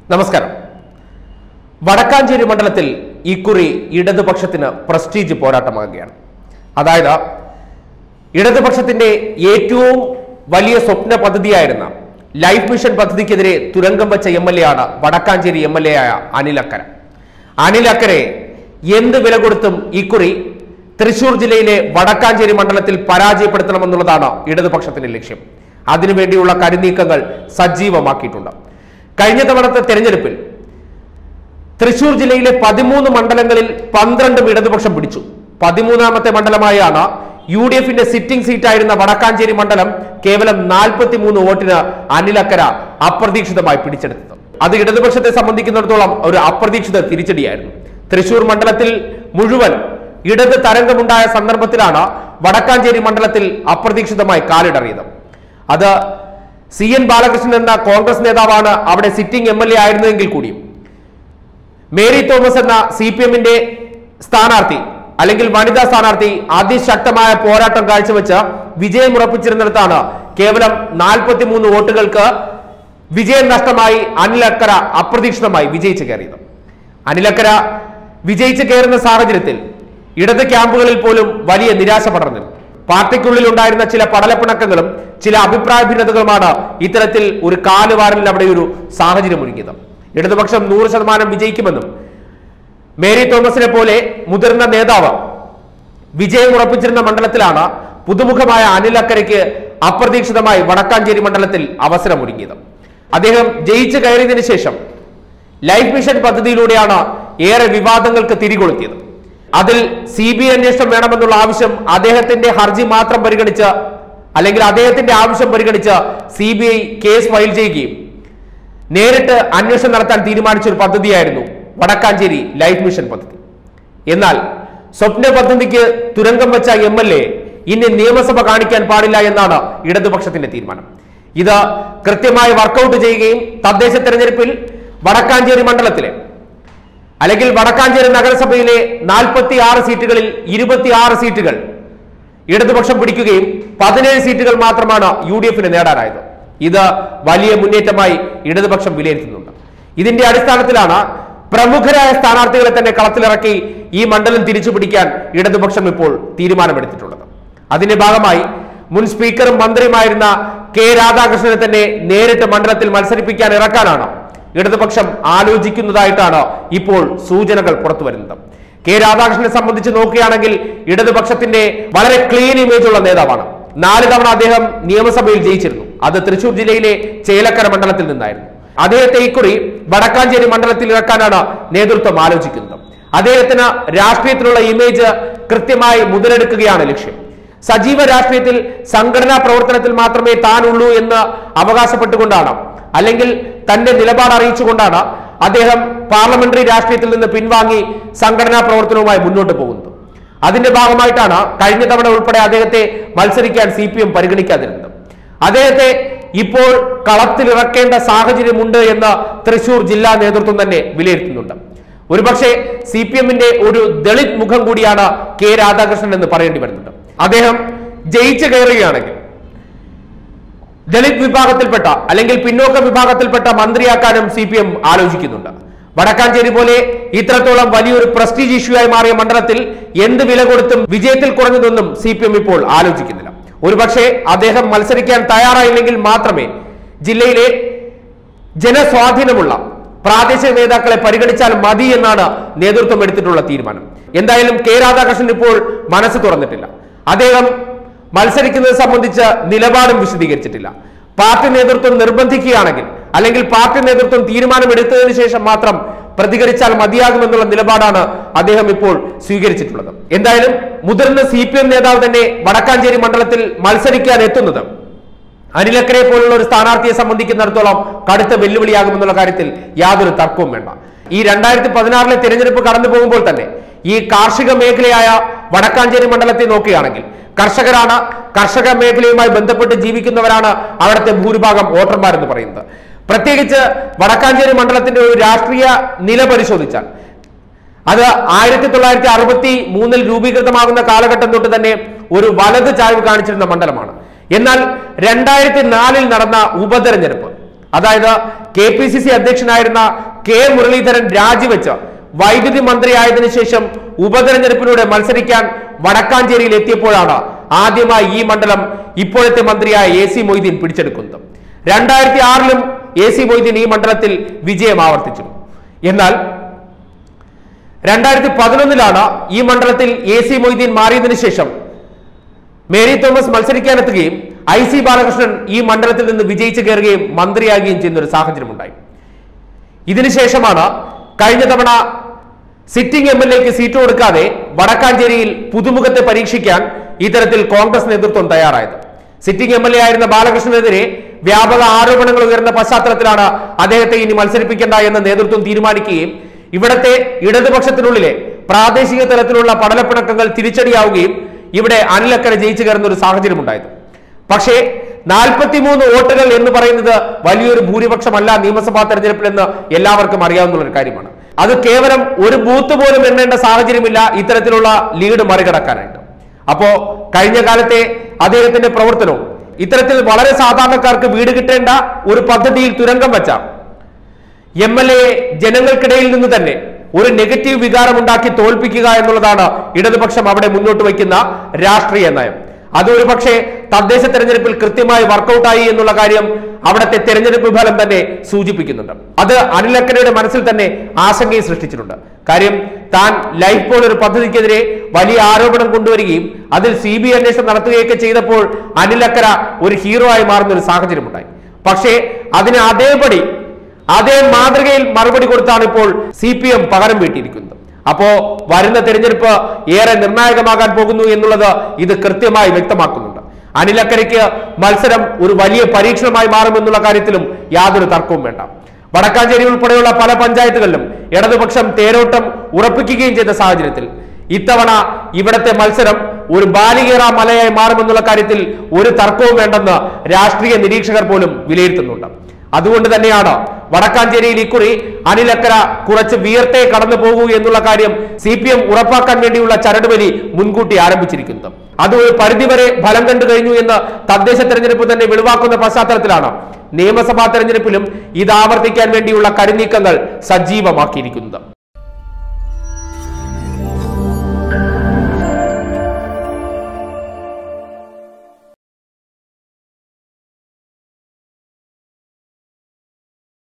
നമസ്കാരം വടക്കാഞ്ചേരി മണ്ഡലത്തിൽ ഇക്കുറി ഇടതുപക്ഷത്തിന് പ്രസ്റ്റീജ് പോരാട്ടമാകുകയാണ് അതായത് ഇടതുപക്ഷത്തിന്റെ ഏറ്റവും വലിയ സ്വപ്ന പദ്ധതിയായിരുന്ന ലൈഫ് മിഷൻ പദ്ധതിക്കെതിരെ തുരങ്കം വെച്ച എം എൽ എ ആണ് വടക്കാഞ്ചേരി എം എൽ എ ആയ അനിൽ അക്കര അനിൽ അക്കരെ എന്ത് വില കൊടുത്തും ഇക്കുറി തൃശൂർ ജില്ലയിലെ വടക്കാഞ്ചേരി മണ്ഡലത്തിൽ പരാജയപ്പെടുത്തണമെന്നുള്ളതാണ് ഇടതുപക്ഷത്തിന്റെ ലക്ഷ്യം അതിനുവേണ്ടിയുള്ള കരുനീക്കങ്ങൾ സജീവമാക്കിയിട്ടുണ്ട് കഴിഞ്ഞ തവണത്തെ തെരഞ്ഞെടുപ്പിൽ തൃശൂർ ജില്ലയിലെ പതിമൂന്ന് മണ്ഡലങ്ങളിൽ പന്ത്രണ്ടും ഇടതുപക്ഷം പിടിച്ചു പതിമൂന്നാമത്തെ മണ്ഡലമായാണ് യു ഡി എഫിന്റെ സിറ്റിംഗ് സീറ്റായിരുന്ന വടക്കാഞ്ചേരി മണ്ഡലം കേവലം നാൽപ്പത്തി മൂന്ന് വോട്ടിന് അനിലക്കര അപ്രതീക്ഷിതമായി പിടിച്ചെടുത്തത് അത് ഇടതുപക്ഷത്തെ സംബന്ധിക്കുന്നിടത്തോളം ഒരു അപ്രതീക്ഷിത തിരിച്ചടിയായിരുന്നു തൃശൂർ മണ്ഡലത്തിൽ മുഴുവൻ ഇടത് തരംഗമുണ്ടായ സന്ദർഭത്തിലാണ് വടക്കാഞ്ചേരി മണ്ഡലത്തിൽ അപ്രതീക്ഷിതമായി കാലിടറിയത് അത് സി എൻ ബാലകൃഷ്ണൻ എന്ന കോൺഗ്രസ് നേതാവാണ് അവിടെ സിറ്റിംഗ് എം എൽ എ ആയിരുന്നെങ്കിൽ കൂടിയും മേരി തോമസ് എന്ന സി പി എമ്മിന്റെ സ്ഥാനാർത്ഥി അല്ലെങ്കിൽ വനിതാ സ്ഥാനാർത്ഥി അതിശക്തമായ പോരാട്ടം കാഴ്ചവെച്ച് വിജയം ഉറപ്പിച്ചിരുന്നിടത്താണ് കേവലം നാൽപ്പത്തിമൂന്ന് വോട്ടുകൾക്ക് വിജയം നഷ്ടമായി അനിലക്കര അപ്രതീക്ഷിതമായി വിജയിച്ചു കയറിയത് അനിലക്കര വിജയിച്ചു കയറുന്ന സാഹചര്യത്തിൽ ഇടത് ക്യാമ്പുകളിൽ പോലും വലിയ നിരാശ പടർന്നിരുന്നു പാർട്ടിക്കുള്ളിൽ ഉണ്ടായിരുന്ന ചില പടലപ്പിണക്കങ്ങളും ചില അഭിപ്രായ ഭിന്നതകളുമാണ് ഇത്തരത്തിൽ ഒരു കാലുവാരലിൽ അവിടെ ഒരു സാഹചര്യം ഒരുങ്ങിയത് ഇടതുപക്ഷം നൂറ് ശതമാനം വിജയിക്കുമെന്നും മേരി തോമസിനെ പോലെ മുതിർന്ന നേതാവ് വിജയം ഉറപ്പിച്ചിരുന്ന മണ്ഡലത്തിലാണ് പുതുമുഖമായ അനിൽ അക്കരയ്ക്ക് അപ്രതീക്ഷിതമായി വടക്കാഞ്ചേരി മണ്ഡലത്തിൽ അവസരമൊരുങ്ങിയത് അദ്ദേഹം ജയിച്ചു കയറിയതിനു ശേഷം ലൈഫ് മിഷൻ പദ്ധതിയിലൂടെയാണ് ഏറെ വിവാദങ്ങൾക്ക് തിരികൊളുത്തിയത് അതിൽ സി ബി ഐ അന്വേഷണം വേണമെന്നുള്ള ആവശ്യം അദ്ദേഹത്തിന്റെ ഹർജി മാത്രം പരിഗണിച്ച് അല്ലെങ്കിൽ അദ്ദേഹത്തിന്റെ ആവശ്യം പരിഗണിച്ച് C B I case file ചെയ്യുകയും നേരിട്ട് അന്വേഷണം നടത്താൻ തീരുമാനിച്ച ഒരു പദ്ധതിയായിരുന്നു വടക്കാഞ്ചേരി ലൈഫ് മിഷൻ പദ്ധതി എന്നാൽ സ്വപ്ന പദ്ധതിക്ക് തുരങ്കം വെച്ച എം എൽ എ ഇനി നിയമസഭ കാണിക്കാൻ പാടില്ല എന്നാണ് ഇടതുപക്ഷത്തിന്റെ തീരുമാനം ഇത് കൃത്യമായി വർക്കൗട്ട് ചെയ്യുകയും തദ്ദേശ തെരഞ്ഞെടുപ്പിൽ വടക്കാഞ്ചേരി മണ്ഡലത്തിലെ അല്ലെങ്കിൽ വടക്കാഞ്ചേരി നഗരസഭയിലെ നാൽപ്പത്തി ആറ് സീറ്റുകളിൽ ഇരുപത്തിയാറ് സീറ്റുകൾ ഇടതുപക്ഷം പിടിക്കുകയും പതിനേഴ് സീറ്റുകൾ മാത്രമാണ് യു ഡി എഫിന് നേടാനായത് ഇത് വലിയ മുന്നേറ്റമായി ഇടതുപക്ഷം വിലയിരുത്തുന്നുണ്ട് ഇതിന്റെ അടിസ്ഥാനത്തിലാണ് പ്രമുഖരായ സ്ഥാനാർത്ഥികളെ തന്നെ കളത്തിലിറക്കി ഈ മണ്ഡലം തിരിച്ചു പിടിക്കാൻ ഇടതുപക്ഷം ഇപ്പോൾ തീരുമാനമെടുത്തിട്ടുള്ളത് അതിന്റെ ഭാഗമായി മുൻ സ്പീക്കറും മന്ത്രിയുമായിരുന്ന കെ രാധാകൃഷ്ണനെ തന്നെ നേരിട്ട് മണ്ഡലത്തിൽ മത്സരിപ്പിക്കാൻ ഇറക്കാനാണ് ഇടതുപക്ഷം ആലോചിക്കുന്നതായിട്ടാണ് ഇപ്പോൾ സൂചനകൾ പുറത്തു വരുന്നത് കെ രാധാകൃഷ്ണനെ സംബന്ധിച്ച് നോക്കുകയാണെങ്കിൽ ഇടതുപക്ഷത്തിന്റെ വളരെ ക്ലീൻ ഇമേജ് ഉള്ള നേതാവാണ് നാല് തവണ അദ്ദേഹം നിയമസഭയിൽ ജയിച്ചിരുന്നു അത് തൃശൂർ ജില്ലയിലെ ചേലക്കര മണ്ഡലത്തിൽ നിന്നായിരുന്നു അദ്ദേഹത്തെ ഇക്കുറി വടക്കാഞ്ചേരി മണ്ഡലത്തിൽ ഇറക്കാനാണ് നേതൃത്വം ആലോചിക്കുന്നത് അദ്ദേഹത്തിന് രാഷ്ട്രീയത്തിലുള്ള ഇമേജ് കൃത്യമായി മുതലെടുക്കുകയാണ് ലക്ഷ്യം സജീവ രാഷ്ട്രീയത്തിൽ സംഘടനാ പ്രവർത്തനത്തിൽ മാത്രമേ താനുള്ളൂ എന്ന് അവകാശപ്പെട്ടുകൊണ്ടാണ് അല്ലെങ്കിൽ തന്റെ നിലപാട് അറിയിച്ചുകൊണ്ടാണ് അദ്ദേഹം പാർലമെന്ററി രാഷ്ട്രീയത്തിൽ നിന്ന് പിൻവാങ്ങി സംഘടനാ പ്രവർത്തനവുമായി മുന്നോട്ട് പോകുന്നത് അതിന്റെ ഭാഗമായിട്ടാണ് കഴിഞ്ഞ തവണ ഉൾപ്പെടെ അദ്ദേഹത്തെ മത്സരിക്കാൻ സി പി എം പരിഗണിക്കാതിരുന്നത് അദ്ദേഹത്തെ ഇപ്പോൾ കളത്തിലിറക്കേണ്ട സാഹചര്യമുണ്ട് എന്ന് തൃശൂർ ജില്ലാ നേതൃത്വം തന്നെ വിലയിരുത്തുന്നുണ്ട് ഒരുപക്ഷെ സി പി എമ്മിന്റെ ഒരു ദളിത് മുഖം കൂടിയാണ് കെ രാധാകൃഷ്ണൻ എന്ന് പറയേണ്ടി വരുന്നുണ്ട് അദ്ദേഹം ജയിച്ചു കയറുകയാണെങ്കിൽ ദളിത് വിഭാഗത്തിൽപ്പെട്ട അല്ലെങ്കിൽ പിന്നോക്ക വിഭാഗത്തിൽപ്പെട്ട മന്ത്രിയാക്കാനും സി പി എം ആലോചിക്കുന്നുണ്ട് വടക്കാഞ്ചേരി പോലെ ഇത്രത്തോളം വലിയൊരു പ്രസ്റ്റീജ് ഇഷ്യൂ ആയി മാറിയ മണ്ഡലത്തിൽ എന്ത് വില കൊടുത്തും വിജയത്തിൽ കുറഞ്ഞതൊന്നും സി പി എം ഇപ്പോൾ ആലോചിക്കുന്നില്ല ഒരുപക്ഷെ അദ്ദേഹം മത്സരിക്കാൻ തയ്യാറായില്ലെങ്കിൽ മാത്രമേ ജില്ലയിലെ ജനസ്വാധീനമുള്ള പ്രാദേശിക നേതാക്കളെ പരിഗണിച്ചാൽ മതി എന്നാണ് നേതൃത്വം എടുത്തിട്ടുള്ള തീരുമാനം എന്തായാലും കെ രാധാകൃഷ്ണൻ ഇപ്പോൾ മനസ്സ് തുറന്നിട്ടില്ല അദ്ദേഹം മത്സരിക്കുന്നത് സംബന്ധിച്ച് നിലപാടും വിശദീകരിച്ചിട്ടില്ല പാർട്ടി നേതൃത്വം നിർബന്ധിക്കുകയാണെങ്കിൽ അല്ലെങ്കിൽ പാർട്ടി നേതൃത്വം തീരുമാനമെടുത്തതിനു ശേഷം മാത്രം പ്രതികരിച്ചാൽ മതിയാകുമെന്നുള്ള നിലപാടാണ് അദ്ദേഹം ഇപ്പോൾ സ്വീകരിച്ചിട്ടുള്ളത് എന്തായാലും മുതിർന്ന സി പി എം നേതാവ് തന്നെ വടക്കാഞ്ചേരി മണ്ഡലത്തിൽ മത്സരിക്കാൻ എത്തുന്നത് അനിലക്കരെ പോലുള്ള ഒരു സ്ഥാനാർത്ഥിയെ സംബന്ധിക്കുന്നിടത്തോളം കടുത്ത വെല്ലുവിളിയാകുമെന്നുള്ള കാര്യത്തിൽ യാതൊരു തർക്കവും വേണ്ട ഈ രണ്ടായിരത്തി പതിനാറിലെ തിരഞ്ഞെടുപ്പ് കടന്നു പോകുമ്പോൾ തന്നെ ഈ കാർഷിക മേഖലയായ വടക്കാഞ്ചേരി മണ്ഡലത്തെ നോക്കുകയാണെങ്കിൽ കർഷകരാണ് കർഷക മേഖലയുമായി ബന്ധപ്പെട്ട് ജീവിക്കുന്നവരാണ് അവിടുത്തെ ഭൂരിഭാഗം വോട്ടർമാരെന്ന് പറയുന്നത് പ്രത്യേകിച്ച് വടക്കാഞ്ചേരി മണ്ഡലത്തിന്റെ ഒരു രാഷ്ട്രീയ നില പരിശോധിച്ചാൽ അത് ആയിരത്തി തൊള്ളായിരത്തി അറുപത്തി മൂന്നിൽ രൂപീകൃതമാകുന്ന കാലഘട്ടം തൊട്ട് തന്നെ ഒരു വലത് ചായ്വ് കാണിച്ചിരുന്ന മണ്ഡലമാണ് എന്നാൽ രണ്ടായിരത്തി നാലിൽ നടന്ന ഉപതെരഞ്ഞെടുപ്പ് അതായത് കെ പി സി സി അധ്യക്ഷനായിരുന്ന കെ മുരളീധരൻ രാജിവെച്ച് വൈദ്യുതി മന്ത്രിയായതിനു ശേഷം ഉപതെരഞ്ഞെടുപ്പിലൂടെ മത്സരിക്കാൻ വടക്കാഞ്ചേരിയിൽ എത്തിയപ്പോഴാണ് ആദ്യമായി ഈ മണ്ഡലം ഇപ്പോഴത്തെ മന്ത്രിയായ എ സി മൊയ്തീൻ പിടിച്ചെടുക്കുന്നത് രണ്ടായിരത്തി ആറിലും എ സി മൊയ്തീൻ ഈ മണ്ഡലത്തിൽ വിജയം ആവർത്തിച്ചു എന്നാൽ രണ്ടായിരത്തി പതിനൊന്നിലാണ് ഈ മണ്ഡലത്തിൽ എ സി മൊയ്തീൻ മാറിയതിനു ശേഷം മേരി തോമസ് മത്സരിക്കാനെത്തുകയും ഐ സി ബാലകൃഷ്ണൻ ഈ മണ്ഡലത്തിൽ നിന്ന് വിജയിച്ചു കയറുകയും മന്ത്രിയാകുകയും ചെയ്യുന്ന ഒരു സാഹചര്യമുണ്ടായി ഇതിനുശേഷമാണ് കഴിഞ്ഞ തവണ സിറ്റിംഗ് എം എൽ എക്ക് സീറ്റ് കൊടുക്കാതെ വടക്കാഞ്ചേരിയിൽ പുതുമുഖത്തെ പരീക്ഷിക്കാൻ ഇത്തരത്തിൽ കോൺഗ്രസ് നേതൃത്വം തയ്യാറായത് സിറ്റിംഗ് എം എൽ എ ആയിരുന്ന ബാലകൃഷ്ണനെതിരെ വ്യാപക ആരോപണങ്ങൾ ഉയർന്ന പശ്ചാത്തലത്തിലാണ് അദ്ദേഹത്തെ ഇനി മത്സരിപ്പിക്കേണ്ട എന്ന നേതൃത്വം തീരുമാനിക്കുകയും ഇവിടത്തെ ഇടതുപക്ഷത്തിനുള്ളിലെ പ്രാദേശിക തലത്തിലുള്ള പടലപ്പിണക്കങ്ങൾ തിരിച്ചടിയാവുകയും ഇവിടെ അനിലക്കര ജയിച്ചു കയറുന്ന ഒരു സാഹചര്യം ഉണ്ടായത് പക്ഷേ നാൽപ്പത്തിമൂന്ന് വോട്ടുകൾ എന്ന് പറയുന്നത് വലിയൊരു ഭൂരിപക്ഷമല്ല നിയമസഭാ തെരഞ്ഞെടുപ്പിലെന്ന് എല്ലാവർക്കും അറിയാവുന്ന ഒരു കാര്യമാണ് അത് കേവലം ഒരു ബൂത്ത് പോലും എണ്ണേണ്ട സാഹചര്യമില്ല ഇത്തരത്തിലുള്ള ലീഡ് മറികടക്കാനായിട്ട് അപ്പോ കഴിഞ്ഞ കാലത്തെ അദ്ദേഹത്തിന്റെ പ്രവർത്തനവും ഇത്തരത്തിൽ വളരെ സാധാരണക്കാർക്ക് വീട് കിട്ടേണ്ട ഒരു പദ്ധതിയിൽ തുരങ്കം വെച്ച എം എൽ എ ജനങ്ങൾക്കിടയിൽ നിന്ന് തന്നെ ഒരു നെഗറ്റീവ് വികാരം ഉണ്ടാക്കി തോൽപ്പിക്കുക എന്നുള്ളതാണ് ഇടതുപക്ഷം അവിടെ മുന്നോട്ട് വയ്ക്കുന്ന രാഷ്ട്രീയ നയം അത് ഒരു പക്ഷേ തദ്ദേശ തെരഞ്ഞെടുപ്പിൽ കൃത്യമായി വർക്കൗട്ടായി എന്നുള്ള കാര്യം അവിടുത്തെ തെരഞ്ഞെടുപ്പ് ഫലം തന്നെ സൂചിപ്പിക്കുന്നുണ്ട് അത് അനിലക്കരയുടെ മനസ്സിൽ തന്നെ ആശങ്കയെ സൃഷ്ടിച്ചിട്ടുണ്ട് കാര്യം താൻ ലൈഫ് പോൾ ഒരു പദ്ധതിക്കെതിരെ വലിയ ആരോപണം കൊണ്ടുവരികയും അതിൽ സി ബി അന്വേഷണം നടത്തുകയൊക്കെ ചെയ്തപ്പോൾ അനിലക്കര ഒരു ഹീറോ ആയി മാറുന്ന ഒരു സാഹചര്യമുണ്ടായി പക്ഷേ അതിന് അതേപടി അതേ മാതൃകയിൽ മറുപടി കൊടുത്താണ് ഇപ്പോൾ സി പി എം പകരം വീട്ടിയിരിക്കുന്നത് അപ്പോ വരുന്ന തെരഞ്ഞെടുപ്പ് ഏറെ നിർണായകമാകാൻ പോകുന്നു എന്നുള്ളത് ഇത് കൃത്യമായി വ്യക്തമാക്കുന്നുണ്ട് അനിലക്കരയ്ക്ക് മത്സരം ഒരു വലിയ പരീക്ഷണമായി മാറുമെന്നുള്ള കാര്യത്തിലും യാതൊരു തർക്കവും വേണ്ട വടക്കാഞ്ചേരി ഉൾപ്പെടെയുള്ള പല പഞ്ചായത്തുകളിലും ഇടതുപക്ഷം തേരോട്ടം ഉറപ്പിക്കുകയും ചെയ്ത സാഹചര്യത്തിൽ ഇത്തവണ ഇവിടത്തെ മത്സരം ഒരു ബാലികേറ മലയായി മാറുമെന്നുള്ള കാര്യത്തിൽ ഒരു തർക്കവും വേണ്ടെന്ന് രാഷ്ട്രീയ നിരീക്ഷകർ പോലും വിലയിരുത്തുന്നുണ്ട് അതുകൊണ്ട് തന്നെയാണ് വടക്കാഞ്ചേരിയിൽ ഇക്കുറി അനിലക്കര കുറച്ച് വിയർത്തെ കടന്നു പോകൂ എന്നുള്ള കാര്യം സി പി എം ഉറപ്പാക്കാൻ വേണ്ടിയുള്ള ചരടുവലി മുൻകൂട്ടി ആരംഭിച്ചിരിക്കുന്നത് അത് ഒരു പരിധിവരെ ഫലം കണ്ടു കഴിഞ്ഞു എന്ന് തദ്ദേശ തെരഞ്ഞെടുപ്പ് തന്നെ വെളിവാക്കുന്ന പശ്ചാത്തലത്തിലാണ് നിയമസഭാ തെരഞ്ഞെടുപ്പിലും ഇത് ആവർത്തിക്കാൻ വേണ്ടിയുള്ള കരുനീക്കങ്ങൾ സജീവമാക്കിയിരിക്കുന്നത്